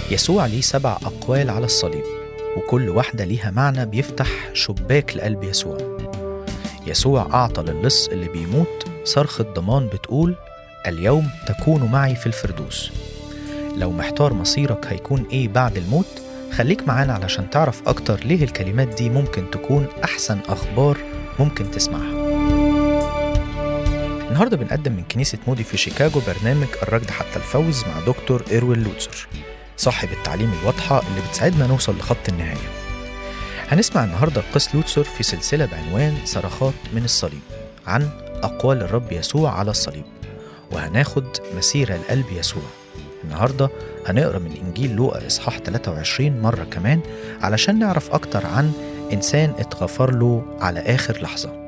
يسوع ليه سبع أقوال على الصليب وكل واحدة ليها معنى بيفتح شباك لقلب يسوع يسوع أعطى للص اللي بيموت صرخة ضمان بتقول اليوم تكون معي في الفردوس لو محتار مصيرك هيكون إيه بعد الموت خليك معانا علشان تعرف أكتر ليه الكلمات دي ممكن تكون أحسن أخبار ممكن تسمعها النهاردة بنقدم من كنيسة مودي في شيكاغو برنامج الركض حتى الفوز مع دكتور إيروين لوتسر صاحب التعليم الواضحة اللي بتساعدنا نوصل لخط النهاية هنسمع النهاردة قس لوتسر في سلسلة بعنوان صرخات من الصليب عن أقوال الرب يسوع على الصليب وهناخد مسيرة لقلب يسوع النهاردة هنقرأ من إنجيل لوقا إصحاح 23 مرة كمان علشان نعرف أكتر عن إنسان اتغفر له على آخر لحظة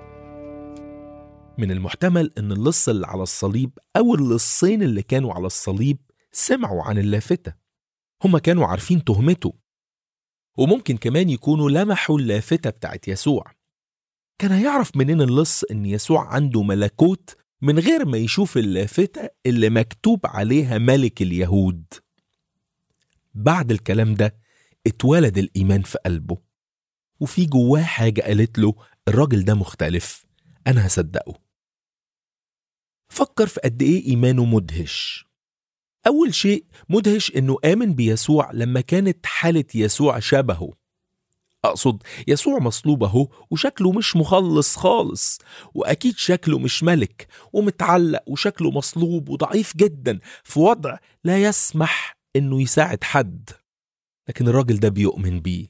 من المحتمل ان اللص اللي على الصليب او اللصين اللي كانوا على الصليب سمعوا عن اللافتة هما كانوا عارفين تهمته وممكن كمان يكونوا لمحوا اللافتة بتاعت يسوع كان هيعرف منين اللص ان يسوع عنده ملكوت من غير ما يشوف اللافتة اللي مكتوب عليها ملك اليهود بعد الكلام ده اتولد الإيمان في قلبه وفي جواه حاجة قالت له الراجل ده مختلف أنا هصدقه فكر في قد إيه إيمانه مدهش أول شيء مدهش إنه آمن بيسوع لما كانت حالة يسوع شبهه أقصد يسوع مصلوب أهو وشكله مش مخلص خالص وأكيد شكله مش ملك ومتعلق وشكله مصلوب وضعيف جدا في وضع لا يسمح إنه يساعد حد لكن الراجل ده بيؤمن بيه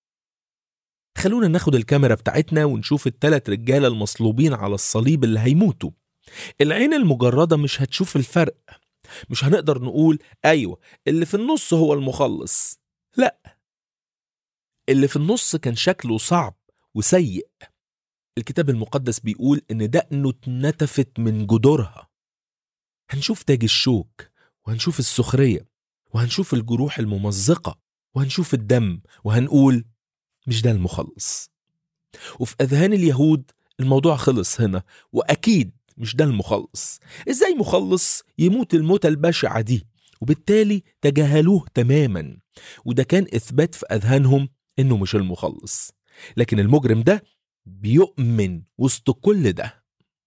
خلونا ناخد الكاميرا بتاعتنا ونشوف التلات رجالة المصلوبين على الصليب اللي هيموتوا العين المجردة مش هتشوف الفرق مش هنقدر نقول أيوة اللي في النص هو المخلص لا اللي في النص كان شكله صعب وسيء الكتاب المقدس بيقول إن دقنه اتنتفت من جذورها هنشوف تاج الشوك وهنشوف السخرية وهنشوف الجروح الممزقة وهنشوف الدم وهنقول مش ده المخلص وفي أذهان اليهود الموضوع خلص هنا وأكيد مش ده المخلص إزاي مخلص يموت الموتة البشعة دي وبالتالي تجاهلوه تماما وده كان إثبات في أذهانهم إنه مش المخلص لكن المجرم ده بيؤمن وسط كل ده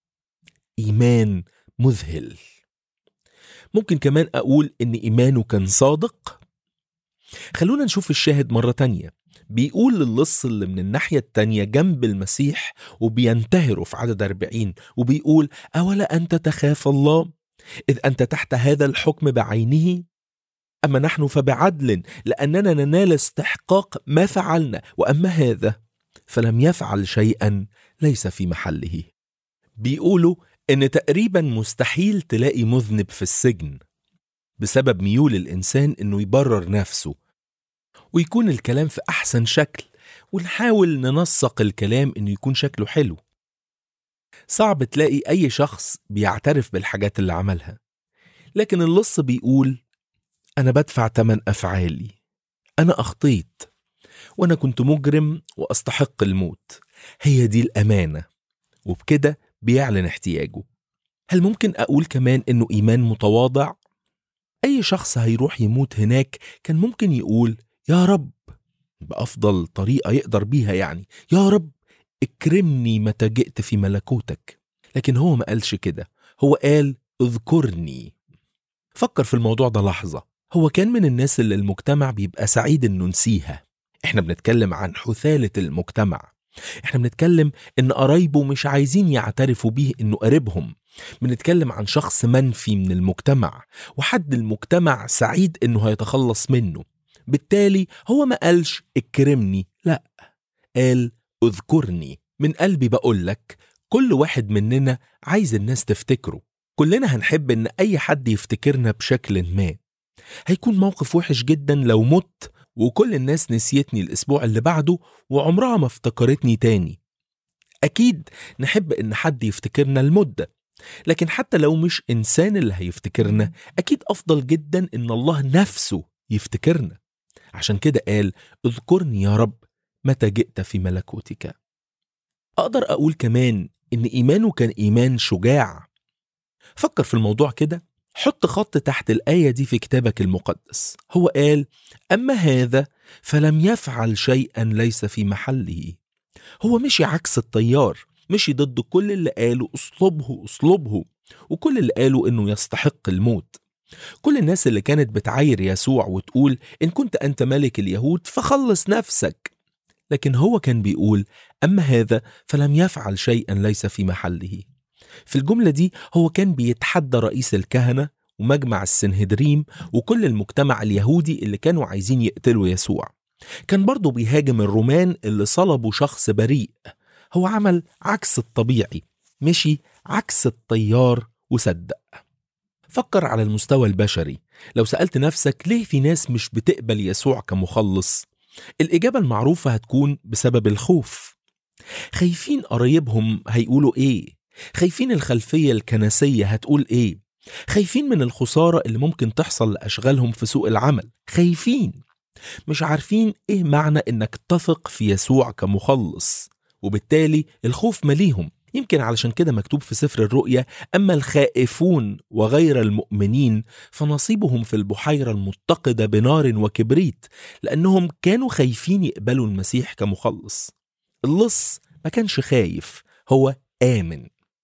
إيمان مذهل ممكن كمان أقول إن إيمانه كان صادق خلونا نشوف الشاهد مرة تانية بيقول للص اللي من الناحية التانية جنب المسيح وبينتهروا في عدد 40 وبيقول أولا أنت تخاف الله إذ أنت تحت هذا الحكم بعينه أما نحن فبعدل لأننا ننال استحقاق ما فعلنا وأما هذا فلم يفعل شيئا ليس في محله بيقولوا إن تقريبا مستحيل تلاقي مذنب في السجن بسبب ميول الإنسان إنه يبرر نفسه ويكون الكلام في أحسن شكل ونحاول ننسق الكلام إنه يكون شكله حلو صعب تلاقي أي شخص بيعترف بالحاجات اللي عملها لكن اللص بيقول أنا بدفع تمن أفعالي أنا أخطيت وأنا كنت مجرم وأستحق الموت هي دي الأمانة وبكده بيعلن احتياجه هل ممكن أقول كمان إنه إيمان متواضع؟ أي شخص هيروح يموت هناك كان ممكن يقول يا رب بأفضل طريقة يقدر بيها يعني يا رب اكرمني متى جئت في ملكوتك لكن هو ما قالش كده هو قال اذكرني فكر في الموضوع ده لحظة هو كان من الناس اللي المجتمع بيبقى سعيد انه نسيها احنا بنتكلم عن حثالة المجتمع احنا بنتكلم ان قرايبه مش عايزين يعترفوا بيه انه قريبهم بنتكلم عن شخص منفي من المجتمع وحد المجتمع سعيد انه هيتخلص منه بالتالي هو ما قالش اكرمني لا قال اذكرني من قلبي بقولك كل واحد مننا عايز الناس تفتكره كلنا هنحب ان اي حد يفتكرنا بشكل ما هيكون موقف وحش جدا لو مت وكل الناس نسيتني الاسبوع اللي بعده وعمرها ما افتكرتني تاني اكيد نحب ان حد يفتكرنا المده لكن حتى لو مش انسان اللي هيفتكرنا اكيد افضل جدا ان الله نفسه يفتكرنا عشان كده قال اذكرني يا رب متى جئت في ملكوتك اقدر اقول كمان ان ايمانه كان ايمان شجاع فكر في الموضوع كده حط خط تحت الآية دي في كتابك المقدس هو قال أما هذا فلم يفعل شيئا ليس في محله هو مشي عكس التيار مشي ضد كل اللي قاله اصلبه اصلبه وكل اللي قاله انه يستحق الموت كل الناس اللي كانت بتعاير يسوع وتقول ان كنت انت ملك اليهود فخلص نفسك لكن هو كان بيقول اما هذا فلم يفعل شيئا ليس في محله في الجمله دي هو كان بيتحدى رئيس الكهنه ومجمع السنهدريم وكل المجتمع اليهودي اللي كانوا عايزين يقتلوا يسوع كان برضه بيهاجم الرومان اللي صلبوا شخص بريء هو عمل عكس الطبيعي مشي عكس التيار وصدق فكر على المستوى البشري لو سألت نفسك ليه في ناس مش بتقبل يسوع كمخلص الإجابة المعروفة هتكون بسبب الخوف خايفين قرايبهم هيقولوا إيه خايفين الخلفية الكنسية هتقول إيه خايفين من الخسارة اللي ممكن تحصل لأشغالهم في سوق العمل خايفين مش عارفين إيه معنى إنك تثق في يسوع كمخلص وبالتالي الخوف مليهم يمكن علشان كده مكتوب في سفر الرؤيا أما الخائفون وغير المؤمنين فنصيبهم في البحيرة المتقدة بنار وكبريت لأنهم كانوا خايفين يقبلوا المسيح كمخلص اللص ما كانش خايف هو آمن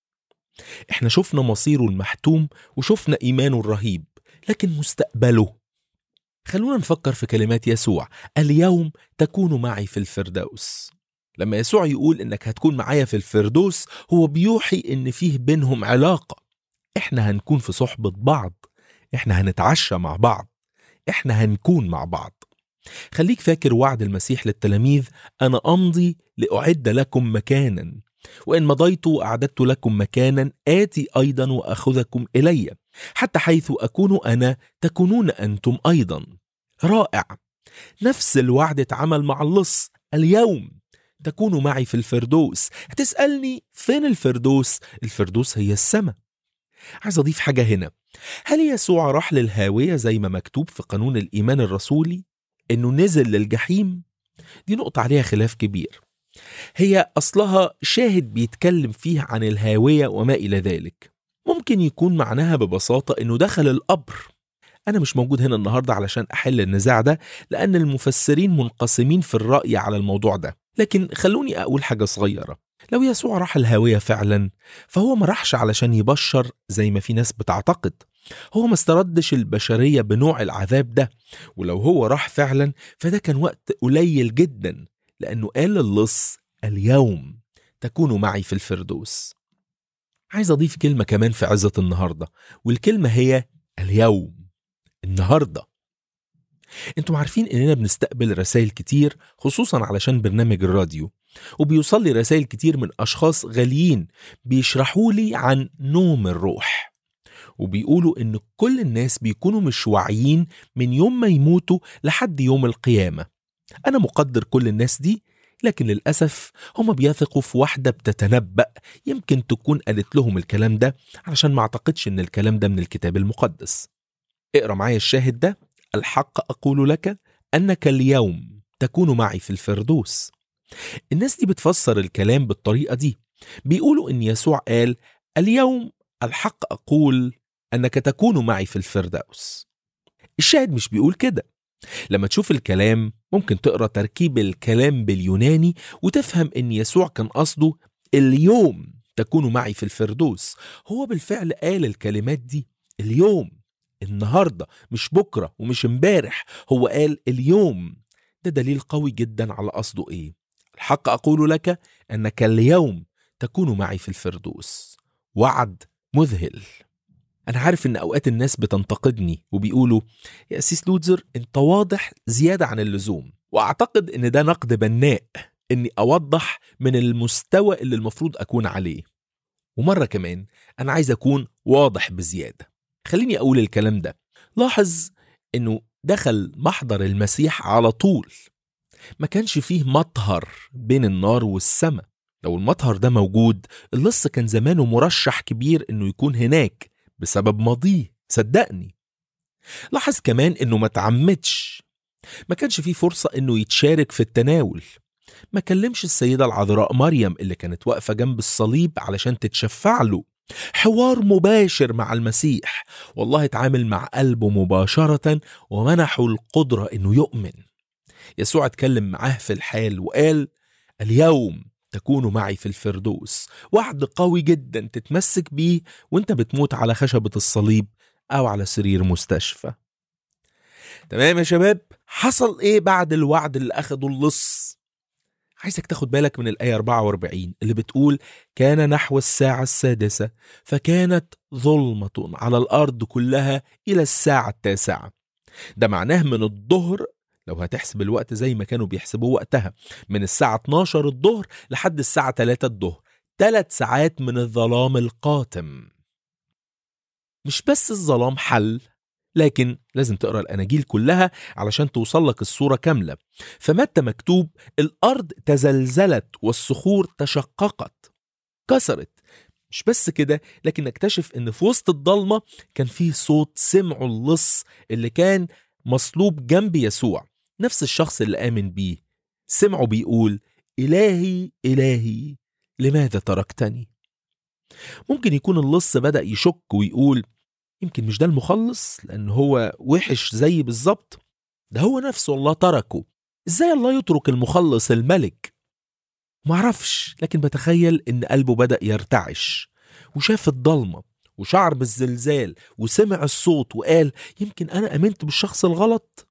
احنا شفنا مصيره المحتوم وشفنا إيمانه الرهيب لكن مستقبله خلونا نفكر في كلمات يسوع اليوم تكون معي في الفردوس لما يسوع يقول انك هتكون معايا في الفردوس هو بيوحي ان فيه بينهم علاقة احنا هنكون في صحبة بعض احنا هنتعشى مع بعض احنا هنكون مع بعض خليك فاكر وعد المسيح للتلاميذ انا امضي لاعد لكم مكانا وان مضيت واعددت لكم مكانا اتي ايضا واخذكم الي حتى حيث اكون انا تكونون انتم ايضا رائع نفس الوعد اتعمل مع اللص اليوم تكون معي في الفردوس هتسألني فين الفردوس؟ الفردوس هي السماء عايز أضيف حاجة هنا هل يسوع راح للهاوية زي ما مكتوب في قانون الإيمان الرسولي إنه نزل للجحيم؟ دي نقطة عليها خلاف كبير هي أصلها شاهد بيتكلم فيه عن الهاوية وما إلى ذلك ممكن يكون معناها ببساطة إنه دخل القبر أنا مش موجود هنا النهاردة علشان أحل النزاع ده لأن المفسرين منقسمين في الرأي على الموضوع ده لكن خلوني أقول حاجة صغيرة لو يسوع راح الهاوية فعلا فهو ما راحش علشان يبشر زي ما في ناس بتعتقد هو ما استردش البشرية بنوع العذاب ده ولو هو راح فعلا فده كان وقت قليل جدا لأنه قال للص اليوم تكون معي في الفردوس عايز أضيف كلمة كمان في عزة النهاردة والكلمة هي اليوم النهارده انتوا عارفين اننا بنستقبل رسائل كتير خصوصا علشان برنامج الراديو وبيوصل لي رسائل كتير من اشخاص غاليين بيشرحوا لي عن نوم الروح وبيقولوا ان كل الناس بيكونوا مش واعيين من يوم ما يموتوا لحد يوم القيامه انا مقدر كل الناس دي لكن للأسف هما بيثقوا في واحدة بتتنبأ يمكن تكون قالت لهم الكلام ده علشان ما اعتقدش ان الكلام ده من الكتاب المقدس اقرا معايا الشاهد ده الحق أقول لك أنك اليوم تكون معي في الفردوس الناس دي بتفسر الكلام بالطريقة دي بيقولوا إن يسوع قال اليوم الحق أقول أنك تكون معي في الفردوس الشاهد مش بيقول كده لما تشوف الكلام ممكن تقرا تركيب الكلام باليوناني وتفهم ان يسوع كان قصده اليوم تكون معي في الفردوس هو بالفعل قال الكلمات دي اليوم النهارده مش بكره ومش امبارح هو قال اليوم ده دليل قوي جدا على قصده ايه الحق اقول لك انك اليوم تكون معي في الفردوس وعد مذهل انا عارف ان اوقات الناس بتنتقدني وبيقولوا يا اسيس لوتزر انت واضح زياده عن اللزوم واعتقد ان ده نقد بناء اني اوضح من المستوى اللي المفروض اكون عليه ومره كمان انا عايز اكون واضح بزياده خليني اقول الكلام ده لاحظ انه دخل محضر المسيح على طول ما كانش فيه مطهر بين النار والسماء لو المطهر ده موجود اللص كان زمانه مرشح كبير انه يكون هناك بسبب ماضيه صدقني لاحظ كمان انه ما تعمدش ما كانش فيه فرصة انه يتشارك في التناول ما كلمش السيدة العذراء مريم اللي كانت واقفة جنب الصليب علشان تتشفع له حوار مباشر مع المسيح والله اتعامل مع قلبه مباشرة ومنحه القدرة انه يؤمن يسوع اتكلم معاه في الحال وقال اليوم تكون معي في الفردوس وعد قوي جدا تتمسك بيه وانت بتموت على خشبة الصليب او على سرير مستشفى تمام يا شباب حصل ايه بعد الوعد اللي اخده اللص عايزك تاخد بالك من الآية 44 اللي بتقول كان نحو الساعة السادسة فكانت ظلمة على الأرض كلها إلى الساعة التاسعة ده معناه من الظهر لو هتحسب الوقت زي ما كانوا بيحسبوه وقتها من الساعة 12 الظهر لحد الساعة 3 الظهر ثلاث ساعات من الظلام القاتم مش بس الظلام حل لكن لازم تقرا الاناجيل كلها علشان توصل لك الصوره كامله فمتى مكتوب الارض تزلزلت والصخور تشققت كسرت مش بس كده لكن نكتشف ان في وسط الضلمه كان فيه صوت سمعه اللص اللي كان مصلوب جنب يسوع نفس الشخص اللي امن بيه سمعه بيقول الهي الهي لماذا تركتني ممكن يكون اللص بدا يشك ويقول يمكن مش ده المخلص لأن هو وحش زي بالظبط ده هو نفسه الله تركه ازاي الله يترك المخلص الملك معرفش لكن بتخيل ان قلبه بدأ يرتعش وشاف الضلمة وشعر بالزلزال وسمع الصوت وقال يمكن أنا أمنت بالشخص الغلط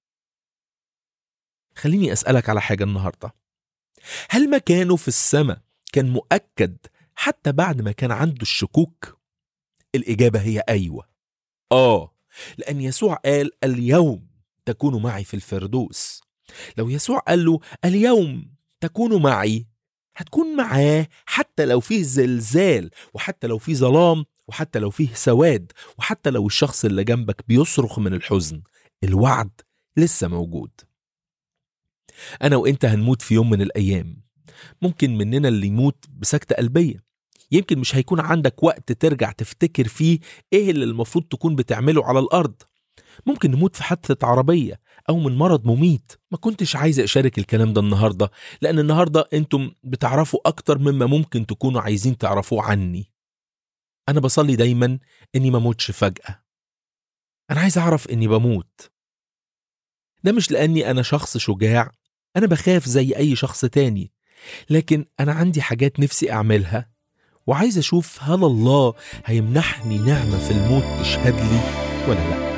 خليني أسألك على حاجة النهاردة هل مكانه في السماء كان مؤكد حتى بعد ما كان عنده الشكوك؟ الإجابة هي أيوه آه لأن يسوع قال اليوم تكون معي في الفردوس لو يسوع قال له اليوم تكون معي هتكون معاه حتى لو فيه زلزال وحتى لو فيه ظلام وحتى لو فيه سواد وحتى لو الشخص اللي جنبك بيصرخ من الحزن الوعد لسه موجود أنا وإنت هنموت في يوم من الأيام ممكن مننا اللي يموت بسكتة قلبية يمكن مش هيكون عندك وقت ترجع تفتكر فيه ايه اللي المفروض تكون بتعمله على الارض ممكن نموت في حادثة عربية أو من مرض مميت ما كنتش عايز أشارك الكلام ده النهاردة لأن النهاردة أنتم بتعرفوا أكتر مما ممكن تكونوا عايزين تعرفوه عني أنا بصلي دايما إني ما موتش فجأة أنا عايز أعرف إني بموت ده مش لأني أنا شخص شجاع أنا بخاف زي أي شخص تاني لكن أنا عندي حاجات نفسي أعملها وعايز أشوف هل الله هيمنحني نعمة في الموت تشهد لي ولا لأ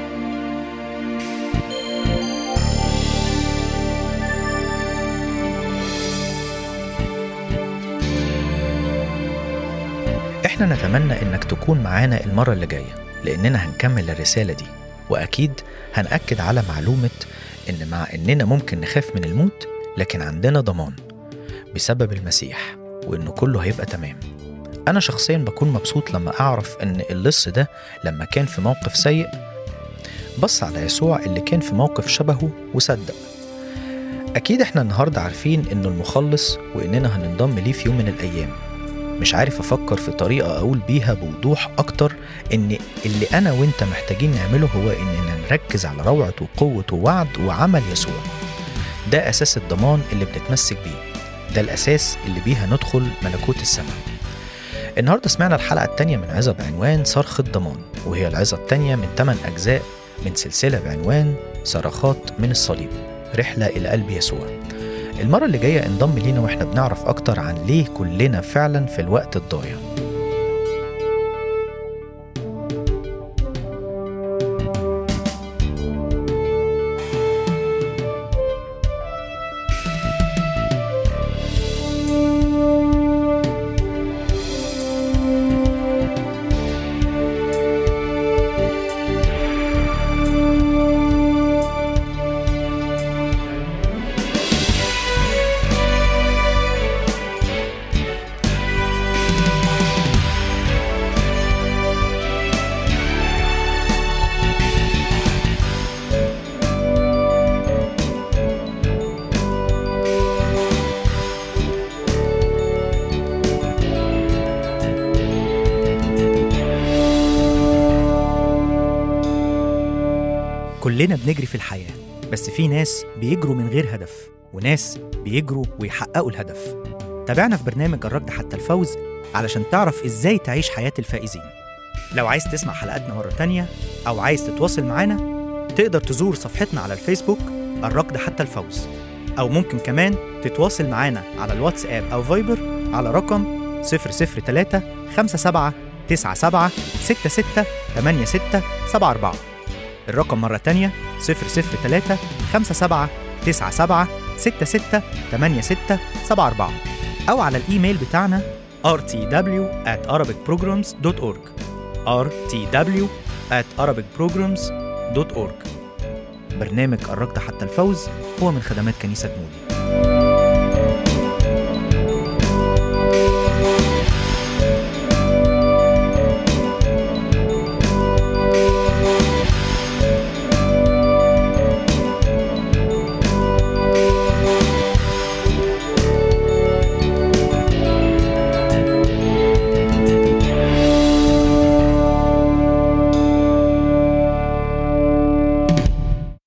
احنا نتمنى انك تكون معانا المرة اللي جاية لاننا هنكمل الرسالة دي واكيد هنأكد على معلومة ان مع اننا ممكن نخاف من الموت لكن عندنا ضمان بسبب المسيح وانه كله هيبقى تمام انا شخصيا بكون مبسوط لما اعرف ان اللص ده لما كان في موقف سيء بص على يسوع اللي كان في موقف شبهه وصدق اكيد احنا النهارده عارفين انه المخلص واننا هننضم ليه في يوم من الايام مش عارف افكر في طريقه اقول بيها بوضوح اكتر ان اللي انا وانت محتاجين نعمله هو اننا نركز على روعه وقوه ووعد وعمل يسوع ده اساس الضمان اللي بنتمسك بيه ده الاساس اللي بيها ندخل ملكوت السماء النهارده سمعنا الحلقه الثانيه من عظه بعنوان صرخ الضمان وهي العظه الثانيه من 8 اجزاء من سلسله بعنوان صرخات من الصليب رحله الى قلب يسوع المرة اللي جاية انضم لينا واحنا بنعرف أكتر عن ليه كلنا فعلا في الوقت الضايع كلنا بنجري في الحياة بس في ناس بيجروا من غير هدف وناس بيجروا ويحققوا الهدف تابعنا في برنامج الركض حتى الفوز علشان تعرف إزاي تعيش حياة الفائزين لو عايز تسمع حلقاتنا مرة تانية أو عايز تتواصل معانا تقدر تزور صفحتنا على الفيسبوك الركض حتى الفوز أو ممكن كمان تتواصل معانا على الواتساب أو فايبر على رقم 003 57 97 66 86 74 الرقم مرة تانية 003 57 97 66 86 74 أو على الإيميل بتاعنا rtw at arabicprograms.org rtw at arabicprograms.org برنامج الركض حتى الفوز هو من خدمات كنيسة مودي